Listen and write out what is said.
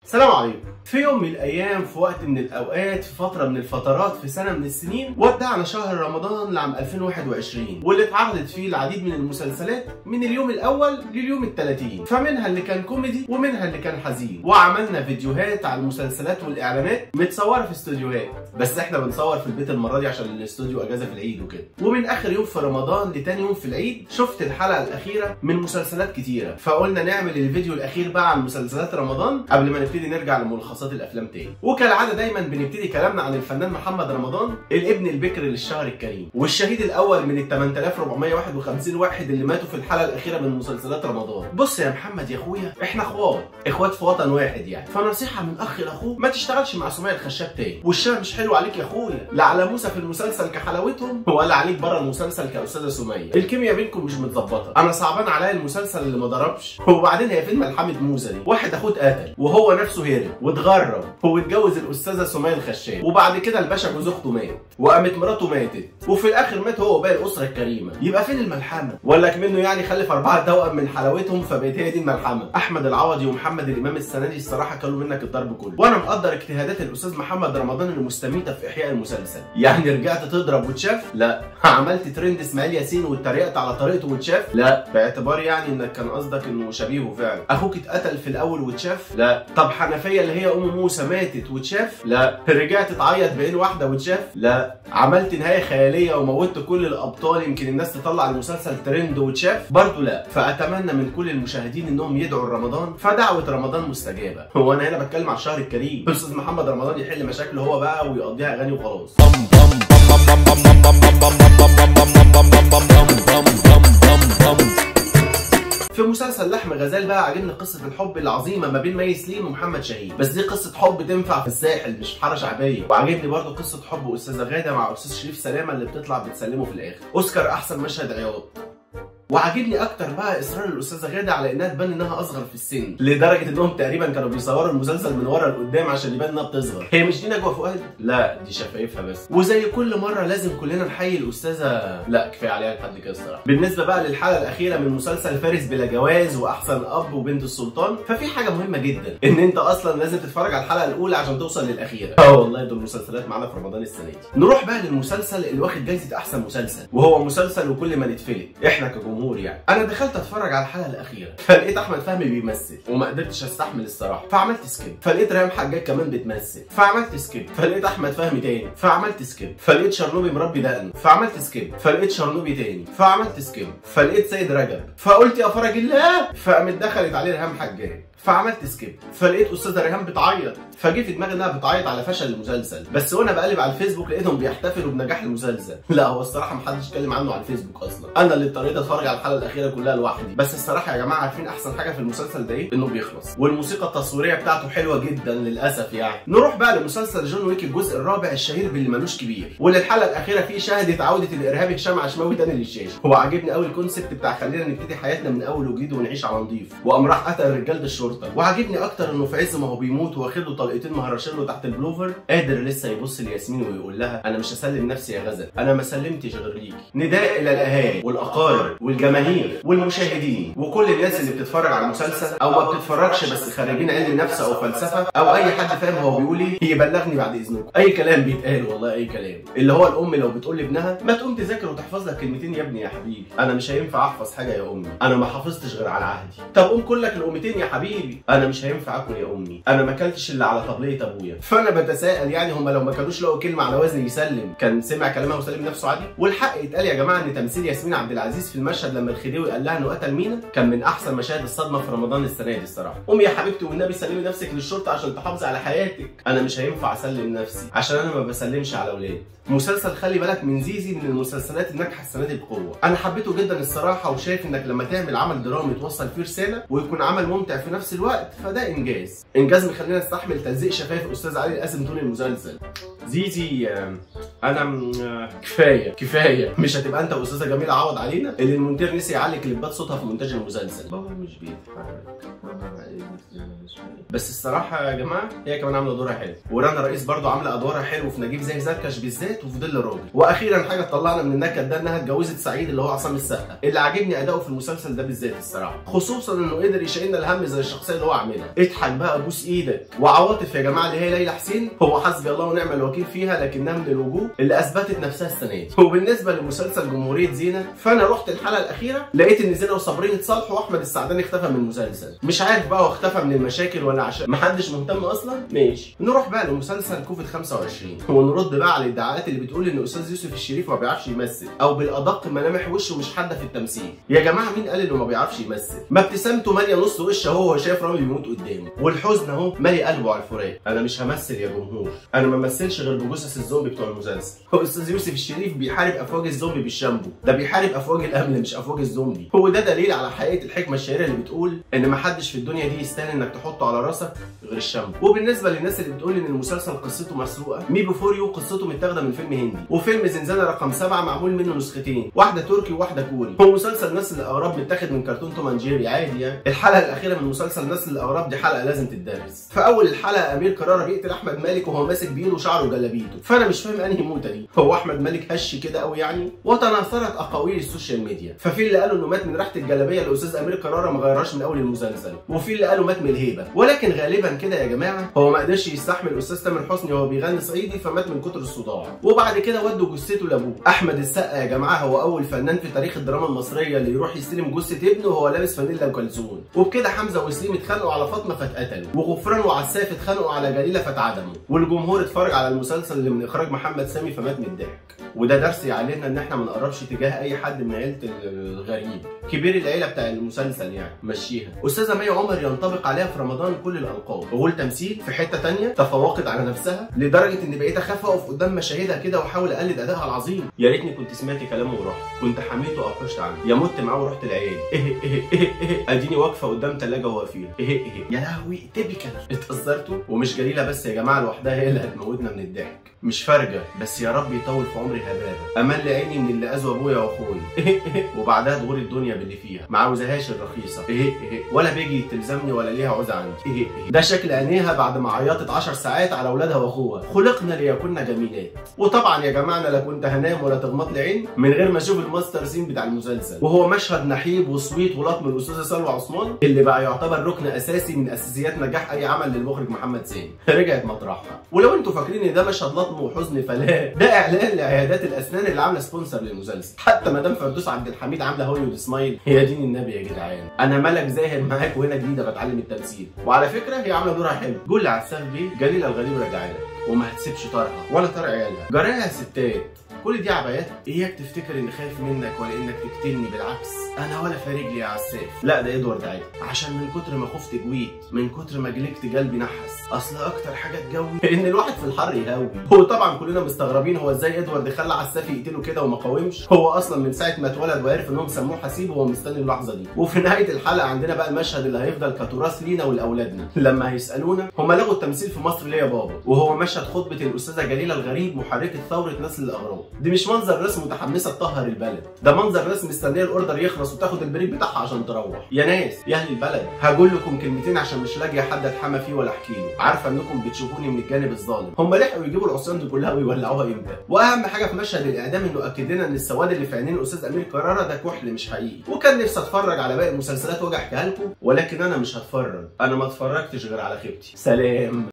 السلام عليكم في يوم من الايام في وقت من الاوقات في فتره من الفترات في سنه من السنين ودعنا شهر رمضان لعام 2021 واللي اتعرضت فيه العديد من المسلسلات من اليوم الاول لليوم ال 30 فمنها اللي كان كوميدي ومنها اللي كان حزين وعملنا فيديوهات على المسلسلات والاعلانات متصوره في استوديوهات بس احنا بنصور في البيت المره دي عشان الاستوديو اجازه في العيد وكده ومن اخر يوم في رمضان لتاني يوم في العيد شفت الحلقه الاخيره من مسلسلات كتيره فقلنا نعمل الفيديو الاخير بقى عن مسلسلات رمضان قبل ما نبتدي نرجع لملخصات الافلام تاني وكالعاده دايما بنبتدي كلامنا عن الفنان محمد رمضان الابن البكر للشهر الكريم والشهيد الاول من ال 8451 واحد اللي ماتوا في الحلقه الاخيره من مسلسلات رمضان بص يا محمد يا اخويا احنا اخوات اخوات في وطن واحد يعني فنصيحه من اخ لاخوه ما تشتغلش مع سمية الخشاب تاني وشها مش حلو عليك يا اخويا لا على موسى في المسلسل كحلاوتهم ولا عليك بره المسلسل كاستاذه سميه الكيمياء بينكم مش متظبطه انا صعبان عليا المسلسل اللي ما ضربش وبعدين هي فين ملحمه موسى دي واحد اخوه اتقتل وهو نفسه هرب واتغرب هو اتجوز الاستاذه سميه الخشاب وبعد كده الباشا جوز اخته مات وقامت مراته ماتت وفي الاخر مات هو وباقي الاسره الكريمه يبقى فين الملحمه ولا منه يعني خلف اربعه توأم من حلاوتهم فبقت هي دي الملحمه احمد العوضي ومحمد الامام السنه دي الصراحه كلوا منك الضرب كله وانا مقدر اجتهادات الاستاذ محمد رمضان المستميته في احياء المسلسل يعني رجعت تضرب وتشاف لا عملت ترند اسماعيل ياسين واتريقت على طريقته وتشاف لا باعتبار يعني انك كان قصدك انه شبيهه فعلا اخوك اتقتل في الاول وتشاف لا طب حنفيه اللي هي ام موسى ماتت وتشاف لا رجعت تعيط بعين واحده وتشاف لا عملت نهايه خياليه وموتت كل الابطال يمكن الناس تطلع المسلسل ترند وتشاف برضه لا فاتمنى من كل المشاهدين انهم يدعوا لرمضان فدعوه رمضان مستجابه هو انا هنا بتكلم على الشهر الكريم الاستاذ محمد رمضان يحل مشاكله هو بقى ويقضيها اغاني وخلاص في مسلسل لحم غزال بقى عجبني قصه الحب العظيمه ما بين مي سليم ومحمد شاهين بس دي قصه حب تنفع في الساحل مش في حاره شعبيه وعجبني برضو قصه حب استاذه غاده مع استاذ شريف سلامه اللي بتطلع بتسلمه في الاخر اوسكار احسن مشهد عياط وعاجبني اكتر بقى اصرار الاستاذه غاده على انها تبان انها اصغر في السن لدرجه انهم تقريبا كانوا بيصوروا المسلسل من ورا لقدام عشان يبان انها بتصغر هي مش دي نجوى فؤاد لا دي شفايفها بس وزي كل مره لازم كلنا نحيي الاستاذه لا كفايه عليها لحد كده الصراحه بالنسبه بقى للحلقه الاخيره من مسلسل فارس بلا جواز واحسن اب وبنت السلطان ففي حاجه مهمه جدا ان انت اصلا لازم تتفرج على الحلقه الاولى عشان توصل للاخيره اه والله دول مسلسلات معانا في رمضان السنه دي نروح بقى للمسلسل اللي واخد جايزه احسن مسلسل وهو مسلسل وكل ما نتفلت احنا كجمهور يعني انا دخلت اتفرج على الحلقه الاخيره فلقيت احمد فهمي بيمثل وما قدرتش استحمل الصراحه فعملت سكيب فلقيت ريهام حجاج كمان بتمثل فعملت سكيب فلقيت احمد فهمي تاني فعملت سكيب فلقيت شرنوبي مربي دقن فعملت سكيب فلقيت شرنوبي تاني فعملت سكيب فلقيت سيد رجب فقلت يا فرج الله فقامت دخلت عليه ريهام حجاج فعملت سكيب فلقيت استاذه ريهام بتعيط فجه في دماغي انها بتعيط على فشل المسلسل بس وانا بقلب على الفيسبوك لقيتهم بيحتفلوا بنجاح المسلسل لا هو الصراحه ما حدش اتكلم عنه على الفيسبوك اصلا انا اللي اضطريت اتفرج على الحلقه الاخيره كلها لوحدي بس الصراحه يا جماعه عارفين احسن حاجه في المسلسل ده ايه انه بيخلص والموسيقى التصويريه بتاعته حلوه جدا للاسف يعني نروح بقى لمسلسل جون ويك الجزء الرابع الشهير باللي ملوش كبير واللي الحلقه الاخيره فيه شهدت عوده الارهابي هشام عشماوي تاني للشاشه هو عاجبني قوي الكونسيبت بتاع خلينا نبتدي حياتنا من اول وجديد ونعيش على نضيف وقام راح قتل رجاله الشرطه وعاجبني اكتر انه في عز ما هو بيموت واخد له طلقتين مهرشين له تحت البلوفر قادر لسه يبص لياسمين ويقول لها انا مش هسلم نفسي يا غزل انا ما سلمتش غير ليكي نداء الى الاهالي والاقارب والجماهير والمشاهدين وكل الناس اللي بتتفرج على المسلسل او ما بتتفرجش بس خارجين علم نفس او فلسفه او اي حد فاهم هو بيقول ايه يبلغني بعد اذنكم اي كلام بيتقال والله اي كلام اللي هو الام لو بتقول لابنها ما تقوم تذاكر وتحفظ لك كلمتين يا ابني يا حبيبي انا مش هينفع احفظ حاجه يا امي انا ما حفظتش غير على عهدي طب قوم كل لك الامتين يا حبيبي انا مش هينفع اكل يا امي انا ما اكلتش الا على طبليه ابويا فانا بتساءل يعني هم لو ما كانوش لقوا كلمه على وزن يسلم كان سمع كلامها وسلم نفسه عادي والحق يتقال يا جماعه ان تمثيل ياسمين عبد العزيز في المشهد لما الخديوي قال لها انه قتل مينا كان من احسن مشاهد الصدمه في رمضان السنه دي الصراحه قومي يا حبيبتي والنبي سلمي نفسك للشرطه عشان تحافظي على حياتك انا مش هينفع اسلم نفسي عشان انا ما بسلمش على اولاد مسلسل خلي بالك من زيزي من المسلسلات الناجحه السنه دي بقوه انا حبيته جدا الصراحه وشايف انك لما تعمل عمل درامي توصل فيه رساله ويكون عمل ممتع في نفس الوقت فده انجاز انجاز مخلينا نستحمل تلزيق شفايف استاذ علي القاسم طول المسلسل زيزي انا م... كفايه كفايه مش هتبقى انت واستاذه جميله عوض علينا اللي المونتير نسي يعلي كليبات صوتها في مونتاج المسلسل بابا مش بيتحرك بس الصراحه يا جماعه هي كمان عامله دورها حلو ورنا رئيس برضو عامله ادوارها حلو في نجيب زي زركش بالذات وفي ظل الراجل واخيرا حاجه طلعنا من النكد ده انها اتجوزت سعيد اللي هو عصام السقا اللي عاجبني اداؤه في المسلسل ده بالذات الصراحه خصوصا انه قدر يشيلنا الهم زي الشخصيه الشخصيه اللي هو عاملها اضحك بقى بوس ايدك وعواطف يا جماعه اللي هي ليلى حسين هو حسبي الله ونعم الوكيل فيها لكنها من الوجوه اللي اثبتت نفسها السنه دي وبالنسبه لمسلسل جمهوريه زينه فانا رحت الحلقه الاخيره لقيت ان زينه وصابرين اتصالحوا واحمد السعداني اختفى من المسلسل مش عارف بقى هو اختفى من المشاكل ولا عشان محدش مهتم اصلا ماشي نروح بقى لمسلسل كوفيد 25 ونرد بقى على الادعاءات اللي بتقول ان استاذ يوسف الشريف ما بيعرفش يمثل او بالادق ملامح وشه مش حاده في التمثيل يا جماعه مين قال انه ما بيعرفش يمثل ما ابتسامته ماليه نص وشه اهو وهو شايف رامي بيموت قدامه والحزن اهو مالي قلبه على الفراق انا مش همثل يا جمهور انا ما مثلش غير بجثث الزومبي بتوع المسلسل هو استاذ يوسف الشريف بيحارب افواج الزومبي بالشامبو ده بيحارب افواج الامن مش افواج الزومبي هو ده دليل على حقيقه الحكمه الشهيره اللي بتقول ان ما حدش في الدنيا دي يستاهل انك تحطه على راسك غير الشامبو وبالنسبه للناس اللي بتقول ان المسلسل قصته مسروقه مي بيفور يو قصته متاخده من فيلم هندي وفيلم زنزانه رقم سبعة معمول منه نسختين واحده تركي وواحده كوري هو مسلسل نسل الاغراب متاخد من كرتون توم اند جيري عادي يعني الحلقه الاخيره من مسلسل نسل الاغراب دي حلقه لازم تدرس في اول الحلقه امير كرارة بيقتل احمد مالك وهو ماسك بايده شعره وجلابيته فانا مش فاهم انهي موته دي هو احمد مالك هش كده قوي يعني وتناثرت اقاويل السوشيال ميديا ففي اللي قالوا انه مات من ريحه الجلابيه الاستاذ امير كرارة ما غيرهاش من اول المسلسل وفي اللي قالوا مات من الهيبه ولكن غالبا كده يا جماعه هو ما قدرش يستحمل الاستاذ تامر حسني وهو بيغني صعيدي فمات من كتر الصداع وبعد كده ودوا جثته لابوه احمد السقا يا جماعه هو اول فنان في تاريخ الدراما المصريه اللي يروح يستلم جثه ابنه وهو لابس فانيلا وكلزون وبكده حمزه وسليم اتخانقوا على فاطمه فاتقتلوا وغفران وعساف اتخانقوا على جليله فاتعدموا والجمهور اتفرج على المسلسل اللي من اخراج محمد سامي فمات من الضحك وده درس يعلمنا ان احنا ما نقربش تجاه اي حد من عيله الغريب كبير العيله بتاع المسلسل يعني مشيها استاذه مي عمر ينطبق عليها في رمضان كل الالقاب وغول تمثيل في حته تانية تفوقت على نفسها لدرجه ان بقيت اخاف اقف قدام مشاهدها كده واحاول اقلد ادائها العظيم يا ريتني كنت سمعت كلامه ورحت كنت حميته او حشت عنه يا مت معاه ورحت العيال إيه إيه إيه إيه اديني واقفه قدام ثلاجه وقفيله إيه إيه يا لهوي تيبيكال اتأثرتوا ومش جليله بس يا جماعه لوحدها هي اللي هتموتنا من الضحك مش فارجه بس يا رب يطول في عمري هبابه امان لعيني من اللي اذوا ابويا واخويا وبعدها تغور الدنيا باللي فيها ما عاوزهاش الرخيصه ولا بيجي تلزمني ولا ليها عوزه عندي ده شكل عينيها بعد ما عيطت 10 ساعات على اولادها واخوها خلقنا ليكن جميلات وطبعا يا جماعه انا لا كنت هنام ولا تغمض لي عين من غير ما اشوف الماستر سين بتاع المسلسل وهو مشهد نحيب وصويت ولطم الاستاذه سلوى عثمان اللي بقى يعتبر ركن اساسي من اساسيات نجاح اي عمل للمخرج محمد سين رجعت مطرحها ولو انتوا فاكرين ان ده مشهد لطم وحزن فلا ده اعلان لعيادات الاسنان اللي عامله سبونسر للمسلسل حتى مدام فردوس عبد الحميد عامله هوليوود سمايل هي دين النبي يا جدعان انا ملك زاهر معاك وهنا جديده بتعلم التمثيل وعلى فكره هي عامله دورها حلو قول على السقف بيه جليله الغريب راجعه لك وما هتسيبش طارها ولا طار عيالها جراها ستات كل دي عبايات اياك تفتكر اني خايف منك ولا انك تقتلني بالعكس انا ولا فارق لي يا عساف لا ده ادوارد عادي عشان من كتر ما خفت جويت من كتر ما جلكت قلبي نحس اصل اكتر حاجه تجوي ان الواحد في الحر يهوي هو طبعا كلنا مستغربين هو ازاي ادوارد خلى عساف يقتله كده وما قاومش هو اصلا من ساعه ما اتولد وعرف انهم سموه حسيب وهو مستني اللحظه دي وفي نهايه الحلقه عندنا بقى المشهد اللي هيفضل كتراث لينا ولاولادنا لما هيسالونا هم لغوا التمثيل في مصر ليه يا بابا وهو مشهد خطبه الاستاذه جليله الغريب محركه ثوره نسل الاغراب دي مش منظر ناس متحمسه تطهر البلد ده منظر ناس مستنيه الاوردر يخلص وتاخد البريك بتاعها عشان تروح يا ناس يا اهل البلد هقول لكم كلمتين عشان مش لاقيه حد اتحمى فيه ولا احكي له عارفه انكم بتشوفوني من الجانب الظالم هم لحقوا يجيبوا العصيان دي كلها ويولعوها امتى واهم حاجه في مشهد الاعدام انه اكد لنا ان السواد اللي في عينين الاستاذ امير كرارة ده كحل مش حقيقي وكان نفسي اتفرج على باقي المسلسلات واجي احكيها لكم ولكن انا مش هتفرج انا ما اتفرجتش غير على خيبتي سلام